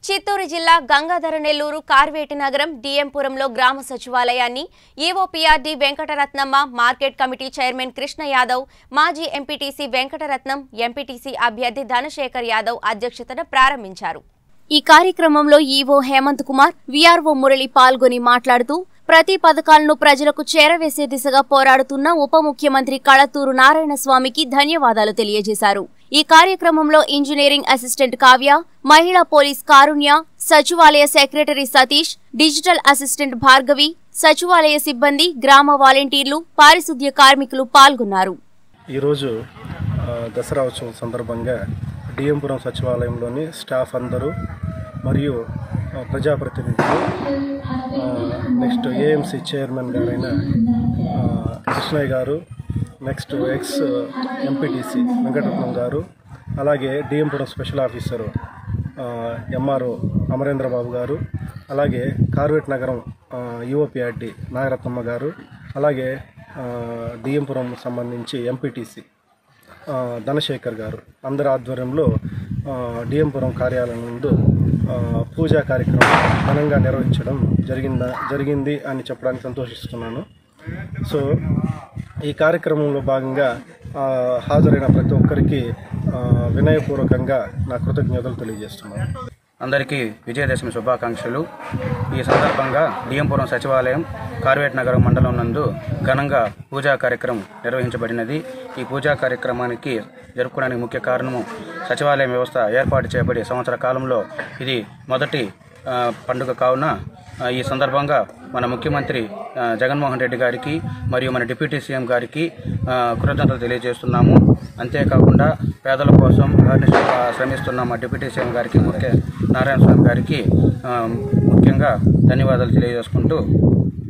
చిత్తూరు జిల్లా గంగాధర నెల్లూరు కార్వేటి నగరం డిఎంపురంలో గ్రామ సచివాలయాన్ని EOPRD Venkataratnamma market committee chairman Krishna Yadav మాజీ ఎంపీటీసీ వెంకటరత్నం ఎంపీటీసీ అభ్యర్థి ధనశేఖర్ యాదవ్ అధ్యక్షతన ప్రారంభించారు ఈ కార్యక్రమంలో ఈవో హేమంత్ కుమార్ వీఆర్ఓ మురళి పాల్గొని మాట్లాడుతూ ప్రతి పథకాలను ప్రజలకు చేరవేసే దిశగా పోరాడుతున్న ఉప ముఖ్యమంత్రి కళతూరు నారాయణస్వామికి ధన్యవాదాలు తెలియజేశారు ఈ కార్యక్రమంలో ఇంజనీరింగ్ అసిస్టెంట్ కావ్య మహిళా పోలీస్ కారుణ్య సచివాలయ secretary Satish digital assistant Bhargavi సచివాలయ సిబ్బంది గ్రామ వాలంటీర్లు పారిశుద్ధ్య కార్మికులు పాల్గొన్నారు ఈరోజు ఆ, దసరా ఉత్సవం సందర్భంగా డిఎంపురం సచివాలయంలోని స్టాఫ్ అందరూ మరియు ఆ, ప్రజాప్రతినిధులు ఆ, నెక్స్ట్ ఏఎంసీ చైర్మన్ గారైన ఆ, కృష్ణయ్య గారు next X MPTC Venkataratnam garu అలాగే DMPuram special officer MRO Amarendrababu garu అలాగే కార్వేట్ నగరం యువపిఆర్డి నాగరత్నమ్మ గారు అలాగే ఆ, డిఎంపురం సంబంధించి ఎంపీటీసీ ఆ, ధనశేఖర్ గారు అందరి ఆధ్వర్యంలో ఆ, డిఎంపురం కార్యాలయం ముందు ఆ, పూజా కార్యక్రమం ఘనంగా నిర్వహించడం జరిగిందా జరిగింది అని చెప్పడానికి సంతోషిస్తున్నాను సో ఈ కార్యక్రమంలో భాగంగా ఆ, హాజరైన ప్రతి ఒక్కరికి ఆ, వినయపూర్వకంగా నా కృతజ్ఞతలు తెలియజేస్తున్నాను అందరికీ విజయదశమి శుభాకాంక్షలు ఈ సందర్భంగా డిఎంపురం సచివాలయం కార్వేట్ నగరం మండలం నందు ఘనంగా పూజా కార్యక్రమం నిర్వహించబడినది ఈ పూజా కార్యక్రమానికి జరుపుకోవడానికి ముఖ్య కారణము సచివాలయం వ్యవస్థ ఏర్పాటు చేయబడి సంవత్సర కాలంలో ఇది మొదటి ఆ, పండుగ కావున ఆ, ఈ సందర్భంగా మన ముఖ్యమంత్రి ఆ, జగన్మోహన్ రెడ్డి గారికి మరియు మన డిప్యూటీ సీఎం గారికి ఆ, కృతజ్ఞతలు తెలియజేస్తున్నాము అంతేకాకుండా పేదల కోసం అహర్నిశ శ్రమిస్తున్న మా డిప్యూటీ సీఎం గారికి ముఖ్య నారాయణ స్వామి గారికి ఆ, ముఖ్యంగా ధన్యవాదాలు తెలియజేసుకుంటూ